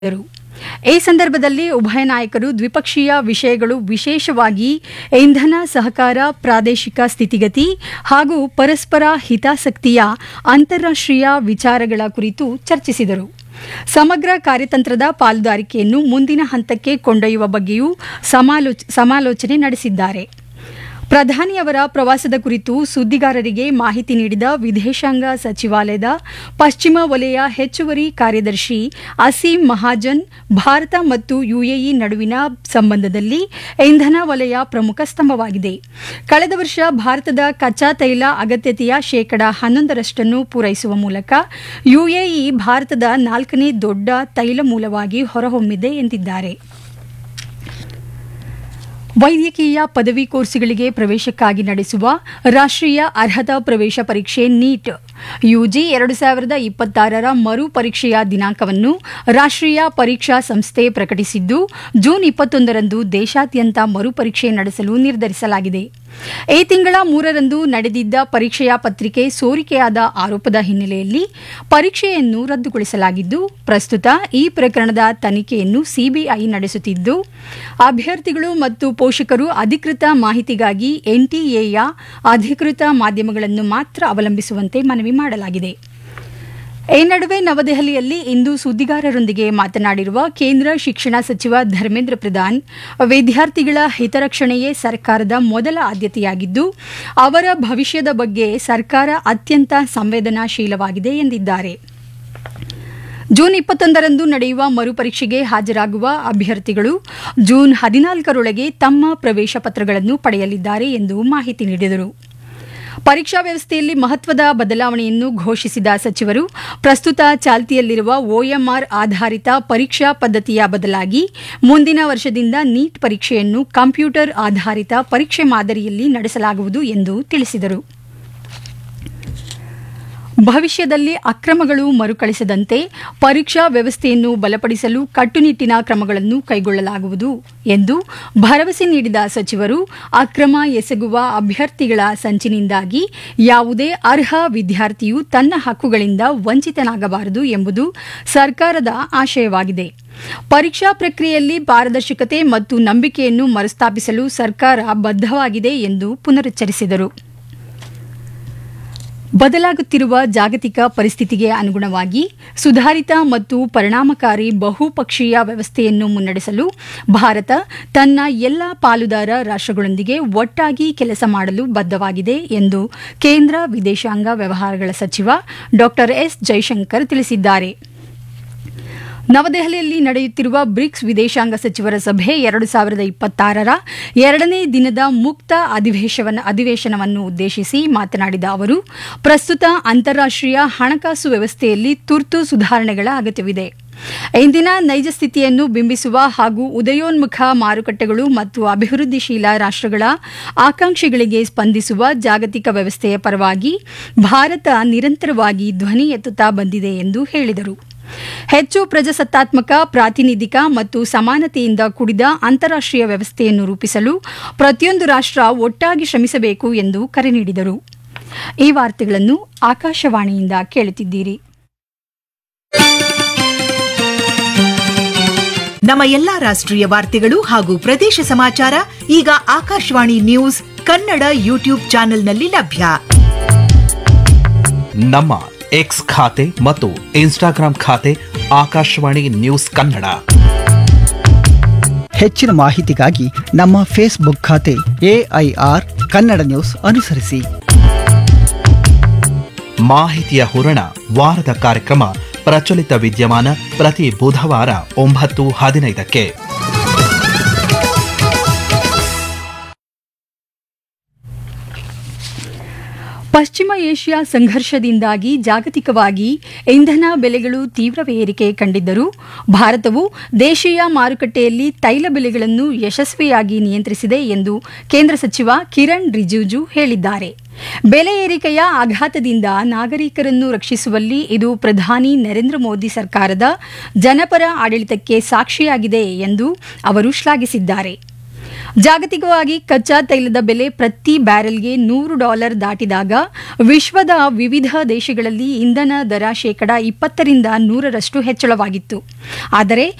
ರು. ಈ ಸಂದರ್ಭದಲ್ಲಿ ಉಭಯ ನಾಯಕರು ದ್ವಿಪಕ್ಷೀಯ ವಿಷಯಗಳು ವಿಶೇಷವಾಗಿ ಇಂಧನ ಸಹಕಾರ ಪ್ರಾದೇಶಿಕ ಸ್ಥಿತಿಗತಿ ಹಾಗೂ ಪರಸ್ಪರ ಹಿತಾಸಕ್ತಿಯ ಅಂತಾರಾಷ್ಟ್ರೀಯ ವಿಚಾರಗಳ ಕುರಿತು ಚರ್ಚಿಸಿದರು ಸಮಗ್ರ ಕಾರ್ಯತಂತ್ರದ ಪಾಲುದಾರಿಕೆಯನ್ನು ಮುಂದಿನ ಹಂತಕ್ಕೆ ಕೊಂಡೊಯ್ಯುವ ಬಗ್ಗೆಯೂ ಸಮಾಲೋಚ ಸಮಾಲೋಚನೆ ನಡೆಸಿದ್ದಾರೆ ಪ್ರಧಾನಿಯವರ ಪ್ರವಾಸದ ಕುರಿತು ಸುದ್ದಿಗಾರರಿಗೆ ಮಾಹಿತಿ ನೀಡಿದ ವಿದೇಶಾಂಗ ಸಚಿವಾಲಯದ ಪಶ್ಚಿಮ ವಲಯ ಹೆಚ್ಚುವರಿ ಕಾರ್ಯದರ್ಶಿ ಅಸೀಂ ಮಹಾಜನ್ ಭಾರತ ಮತ್ತು ಯುಎಇ ನಡುವಿನ ಸಂಬಂಧದಲ್ಲಿ ಇಂಧನ ವಲಯ ಪ್ರಮುಖ ಸ್ತಂಭವಾಗಿದೆ ಕಳೆದ ವರ್ಷ ಭಾರತದ ಕಚ್ಚಾ ತೈಲ ಅಗತ್ಯತೆಯ ಶೇಕಡ ಹನ್ನೊಂದರಷ್ಟನ್ನು ಪೂರೈಸುವ ಮೂಲಕ ಯುಎಇ ಭಾರತದ ನಾಲ್ಕನೇ ದೊಡ್ಡ ತೈಲ ಮೂಲವಾಗಿ ಹೊರಹೊಮ್ಮಿದೆ ಎಂದಿದ್ದಾರೆ ವೈದ್ಯಕೀಯ ಪದವಿ ಕೋರ್ಸುಗಳಿಗೆ ಪ್ರವೇಶಕ್ಕಾಗಿ ನಡೆಸುವ ರಾಷ್ಟ್ರೀಯ ಅರ್ಹತಾ ಪ್ರವೇಶ ಪರೀಕ್ಷೆ ನೀಟ್ ಯುಜಿ ಎರಡು ಸಾವಿರದ ಇಪ್ಪತ್ತಾರರ ಮರು ಪರೀಕ್ಷೆಯ ದಿನಾಂಕವನ್ನು ರಾಷ್ಟ್ರೀಯ ಪರೀಕ್ಷಾ ಸಂಸ್ಥೆ ಪ್ರಕಟಿಸಿದ್ದು ಜೂನ್ ಇಪ್ಪತ್ತೊಂದರಂದು ದೇಶಾದ್ಯಂತ ಮರುಪರೀಕ್ಷೆ ನಡೆಸಲು ನಿರ್ಧರಿಸಲಾಗಿದೆ ಈ ತಿಂಗಳ ಮೂರರಂದು ನಡೆದಿದ್ದ ಪರೀಕ್ಷೆಯ ಪತ್ರಿಕೆ ಸೋರಿಕೆಯಾದ ಆರೋಪದ ಹಿನ್ನೆಲೆಯಲ್ಲಿ ಪರೀಕ್ಷೆಯನ್ನು ರದ್ದುಗೊಳಿಸಲಾಗಿದ್ದು ಪ್ರಸ್ತುತ ಈ ಪ್ರಕರಣದ ತನಿಖೆಯನ್ನು ಸಿಬಿಐ ನಡೆಸುತ್ತಿದ್ದು ಅಭ್ಯರ್ಥಿಗಳು ಮತ್ತು ಪೋಷಕರು ಅಧಿಕೃತ ಮಾಹಿತಿಗಾಗಿ ಎನ್ಟಿಎಯ ಅಧಿಕೃತ ಮಾಧ್ಯಮಗಳನ್ನು ಮಾತ್ರ ಅವಲಂಬಿಸುವಂತೆ ಮನವಿ ಮಾಡಲಾಗಿದೆ ಈ ನಡುವೆ ನವದೆಹಲಿಯಲ್ಲಿ ಇಂದು ಸುದ್ದಿಗಾರರೊಂದಿಗೆ ಮಾತನಾಡಿರುವ ಕೇಂದ್ರ ಶಿಕ್ಷಣ ಸಚಿವ ಧರ್ಮೇಂದ್ರ ಪ್ರಧಾನ್ ವಿದ್ಯಾರ್ಥಿಗಳ ಹಿತರಕ್ಷಣೆಯೇ ಸರ್ಕಾರದ ಮೊದಲ ಆದ್ಯತೆಯಾಗಿದ್ದು ಅವರ ಭವಿಷ್ಯದ ಬಗ್ಗೆ ಸರ್ಕಾರ ಅತ್ಯಂತ ಸಂವೇದನಾಶೀಲವಾಗಿದೆ ಎಂದಿದ್ದಾರೆ ಜೂನ್ ಇಪ್ಪತ್ತೊಂದರಂದು ನಡೆಯುವ ಮರುಪರೀಕ್ಷೆಗೆ ಹಾಜರಾಗುವ ಅಭ್ಯರ್ಥಿಗಳು ಜೂನ್ ಹದಿನಾಲ್ಕರೊಳಗೆ ತಮ್ಮ ಪ್ರವೇಶ ಪತ್ರಗಳನ್ನು ಪಡೆಯಲಿದ್ದಾರೆ ಎಂದು ಮಾಹಿತಿ ನೀಡಿದರು ಪರೀಕ್ಷಾ ವ್ಯವಸ್ಥೆಯಲ್ಲಿ ಮಹತ್ವದ ಬದಲಾವಣೆಯನ್ನು ಘೋಷಿಸಿದ ಸಚಿವರು ಪ್ರಸ್ತುತ ಚಾಲ್ತಿಯಲ್ಲಿರುವ ಒಎಂಆರ್ ಆಧಾರಿತ ಪರೀಕ್ಷಾ ಪದ್ಧತಿಯ ಬದಲಾಗಿ ಮುಂದಿನ ವರ್ಷದಿಂದ ನೀಟ್ ಪರೀಕ್ಷೆಯನ್ನು ಕಂಪ್ಯೂಟರ್ ಆಧಾರಿತ ಪರೀಕ್ಷೆ ಮಾದರಿಯಲ್ಲಿ ನಡೆಸಲಾಗುವುದು ಎಂದು ತಿಳಿಸಿದರು ಭವಿಷ್ಯದಲ್ಲಿ ಅಕ್ರಮಗಳು ಮರುಕಳಿಸದಂತೆ ಪರೀಕ್ಷಾ ವ್ಯವಸ್ಥೆಯನ್ನು ಬಲಪಡಿಸಲು ಕಟ್ಟುನಿಟ್ಟಿನ ಕ್ರಮಗಳನ್ನು ಕೈಗೊಳ್ಳಲಾಗುವುದು ಎಂದು ಭರವಸೆ ನೀಡಿದ ಸಚಿವರು ಅಕ್ರಮ ಎಸಗುವ ಅಭ್ಯರ್ಥಿಗಳ ಸಂಚಿನಿಂದಾಗಿ ಯಾವುದೇ ಅರ್ಹ ವಿದ್ಯಾರ್ಥಿಯು ತನ್ನ ಹಕ್ಕುಗಳಿಂದ ವಂಚಿತನಾಗಬಾರದು ಎಂಬುದು ಸರ್ಕಾರದ ಆಶಯವಾಗಿದೆ ಪರೀಕ್ಷಾ ಪ್ರಕ್ರಿಯೆಯಲ್ಲಿ ಪಾರದರ್ಶಕತೆ ಮತ್ತು ನಂಬಿಕೆಯನ್ನು ಮರುಸ್ಥಾಪಿಸಲು ಸರ್ಕಾರ ಬದ್ಧವಾಗಿದೆ ಎಂದು ಪುನರುಚ್ಚರಿಸಿದರು ಬದಲಾಗುತ್ತಿರುವ ಜಾಗತಿಕ ಪರಿಸ್ಥಿತಿಗೆ ಅನುಗುಣವಾಗಿ ಸುಧಾರಿತ ಮತ್ತು ಪರಿಣಾಮಕಾರಿ ಬಹುಪಕ್ಷೀಯ ವ್ಯವಸ್ಥೆಯನ್ನು ಮುನ್ನಡೆಸಲು ಭಾರತ ತನ್ನ ಎಲ್ಲ ಪಾಲುದಾರ ರಾಷ್ಟ್ರಗಳೊಂದಿಗೆ ಒಟ್ಟಾಗಿ ಕೆಲಸ ಮಾಡಲು ಬದ್ಧವಾಗಿದೆ ಎಂದು ಕೇಂದ್ರ ವಿದೇಶಾಂಗ ವ್ಯವಹಾರಗಳ ಸಚಿವ ಡಾ ಎಸ್ ಜೈಶಂಕರ್ ತಿಳಿಸಿದ್ದಾರೆ ನವದೆಹಲಿಯಲ್ಲಿ ನಡೆಯುತ್ತಿರುವ ಬ್ರಿಕ್ಸ್ ವಿದೇಶಾಂಗ ಸಚಿವರ ಸಭೆ ಎರಡು ಸಾವಿರದ ಇಪ್ಪತ್ತಾರರ ಎರಡನೇ ದಿನದ ಮುಕ್ತ ಅಧಿವೇಶವನ ಅಧಿವೇಶನವನ್ನು ಉದ್ದೇಶಿಸಿ ಮಾತನಾಡಿದ ಅವರು ಪ್ರಸ್ತುತ ಅಂತಾರಾಷ್ಟ್ರೀಯ ಹಣಕಾಸು ವ್ಯವಸ್ಥೆಯಲ್ಲಿ ತುರ್ತು ಸುಧಾರಣೆಗಳ ಅಗತ್ಯವಿದೆ ಇಂದಿನ ನೈಜ ಸ್ಥಿತಿಯನ್ನು ಬಿಂಬಿಸುವ ಹಾಗೂ ಉದಯೋನ್ಮುಖ ಮಾರುಕಟ್ಟೆಗಳು ಮತ್ತು ಅಭಿವೃದ್ಧಿಶೀಲ ರಾಷ್ಟ್ರಗಳ ಆಕಾಂಕ್ಷೆಗಳಿಗೆ ಸ್ಪಂದಿಸುವ ಜಾಗತಿಕ ವ್ಯವಸ್ಥೆಯ ಪರವಾಗಿ ಭಾರತ ನಿರಂತರವಾಗಿ ಧ್ವನಿ ಎತ್ತುತ್ತಾ ಬಂದಿದೆ ಎಂದು ಹೇಳಿದರು ಹೆಚ್ಚು ಪ್ರಜಾಸತ್ತಾತ್ಮಕ ಪ್ರಾತಿನಿಧಿಕ ಮತ್ತು ಸಮಾನತೆಯಿಂದ ಕೂಡಿದ ಅಂತಾರಾಷ್ಟ್ರೀಯ ವ್ಯವಸ್ಥೆಯನ್ನು ರೂಪಿಸಲು ಪ್ರತಿಯೊಂದು ರಾಷ್ಟ್ರ ಒಟ್ಟಾಗಿ ಶ್ರಮಿಸಬೇಕು ಎಂದು ಕರೆ ನೀಡಿದರು ಈ ವಾರ್ತೆಗಳನ್ನು ಆಕಾಶವಾಣಿಯಿಂದ ಕೇಳುತ್ತಿದ್ದೀರಿ ನಮ್ಮ ಎಲ್ಲಾ ರಾಷ್ಟ್ರೀಯ ವಾರ್ತೆಗಳು ಹಾಗೂ ಪ್ರದೇಶ ಸಮಾಚಾರ ಈಗ ಆಕಾಶವಾಣಿ ನ್ಯೂಸ್ ಕನ್ನಡ ಯೂಟ್ಯೂಬ್ ಚಾನೆಲ್ನಲ್ಲಿ ಲಭ್ಯ ನಮ್ಮ ಎಕ್ಸ್ ಖಾತೆ ಮತ್ತು ಇನ್ಸ್ಟಾಗ್ರಾಂ ಖಾತೆ ಆಕಾಶವಾಣಿ ನ್ಯೂಸ್ ಕನ್ನಡ ಹೆಚ್ಚಿನ ಮಾಹಿತಿಗಾಗಿ ನಮ್ಮ ಫೇಸ್ಬುಕ್ ಖಾತೆ ಎಐಆರ್ ಕನ್ನಡ ನ್ಯೂಸ್ ಅನುಸರಿಸಿ ಮಾಹಿತಿಯ ಹೂರಣ ವಾರದ ಕಾರ್ಯಕ್ರಮ ಪ್ರಚಲಿತ ವಿದ್ಯಮಾನ ಪ್ರತಿ ಬುಧವಾರ ಒಂಬತ್ತು ಹದಿನೈದಕ್ಕೆ ಪಶ್ಚಿಮ ಏಷ್ಯಾ ಸಂಘರ್ಷದಿಂದಾಗಿ ಜಾಗತಿಕವಾಗಿ ಇಂಧನ ಬೆಲೆಗಳು ತೀವ್ರ ಏರಿಕೆ ಕಂಡಿದ್ದರೂ ಭಾರತವು ದೇಶೀಯ ಮಾರುಕಟ್ಟೆಯಲ್ಲಿ ತೈಲ ಬೆಲೆಗಳನ್ನು ಯಶಸ್ವಿಯಾಗಿ ನಿಯಂತ್ರಿಸಿದೆ ಎಂದು ಕೇಂದ್ರ ಸಚಿವ ಕಿರಣ್ ರಿಜಿಜು ಹೇಳಿದ್ದಾರೆ ಬೆಲೆ ಏರಿಕೆಯ ಆಘಾತದಿಂದ ನಾಗರಿಕರನ್ನು ರಕ್ಷಿಸುವಲ್ಲಿ ಇದು ಪ್ರಧಾನಿ ನರೇಂದ್ರ ಮೋದಿ ಸರ್ಕಾರದ ಜನಪರ ಆಡಳಿತಕ್ಕೆ ಸಾಕ್ಷಿಯಾಗಿದೆ ಎಂದು ಅವರು ಶ್ಲಾಘಿಸಿದ್ದಾರೆ ಜಾಗತಿಕವಾಗಿ ಕಚ್ಚಾ ತೈಲದ ಬೆಲೆ ಪ್ರತಿ ಬ್ಯಾರೆಲ್ಗೆ ನೂರು ಡಾಲರ್ ದಾಟಿದಾಗ ವಿಶ್ವದ ವಿವಿಧ ದೇಶಗಳಲ್ಲಿ ಇಂಧನ ದರ ಶೇಕಡ ಇಪ್ಪತ್ತರಿಂದ ನೂರರಷ್ಟು ಹೆಚ್ಚಳವಾಗಿತ್ತು ಆದರೆ